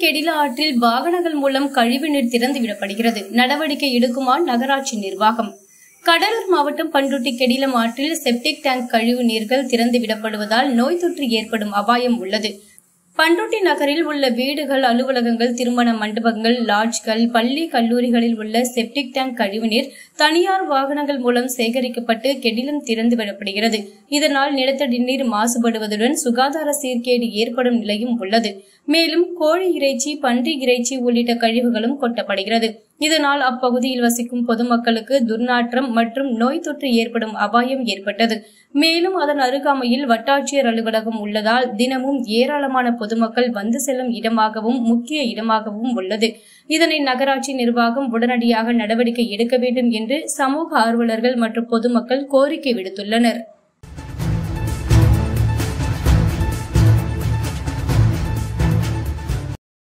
கெடில ஆற்றில் வாகனங்கள் மூலம் கழிவுநீர் திறந்து விடப்படுகிறது நடவடிக்கை எடுக்குமா நகராட்சி நிர்வாகம் கடலூர் மாவட்டம் பண்ருட்டி கெடிலம் ஆற்றில் செப்டிக் டேங்க் கழிவு நீர்கள் திறந்து விடப்படுவதால் நோய் தொற்று ஏற்படும் அபாயம் உள்ளது பண்ருட்டி நகரில் உள்ள வீடுகள் அலுவலகங்கள் திருமண மண்டபங்கள் லாட்ஜ்கள் பள்ளி கல்லூரிகளில் உள்ள செப்டிக் டேங்க் கழிவுநீர் தனியார் வாகனங்கள் மூலம் சேகரிக்கப்பட்டு கெடிலம் திறந்து விடப்படுகிறது இதனால் நிலத்தடி நீர் மாசுபடுவதுடன் சுகாதார சீர்கேடு ஏற்படும் நிலையும் உள்ளது மேலும் கோழி இறைச்சி பன்றி இறைச்சி உள்ளிட்ட கழிவுகளும் கொட்டப்படுகிறது இதனால் அப்பகுதியில் வசிக்கும் பொதுமக்களுக்கு துர்நாற்றம் மற்றும் நோய் தொற்று ஏற்படும் அபாயம் ஏற்பட்டது மேலும் அதன் அருகாமையில் வட்டாட்சியர் அலுவலகம் உள்ளதால் தினமும் ஏராளமான பொதுமக்கள் வந்து செல்லும் இடமாகவும் முக்கிய இடமாகவும் உள்ளது இதனை நகராட்சி நிர்வாகம் உடனடியாக நடவடிக்கை எடுக்க வேண்டும் என்று சமூக ஆர்வலர்கள் மற்றும் பொதுமக்கள் கோரிக்கை விடுத்துள்ளனர்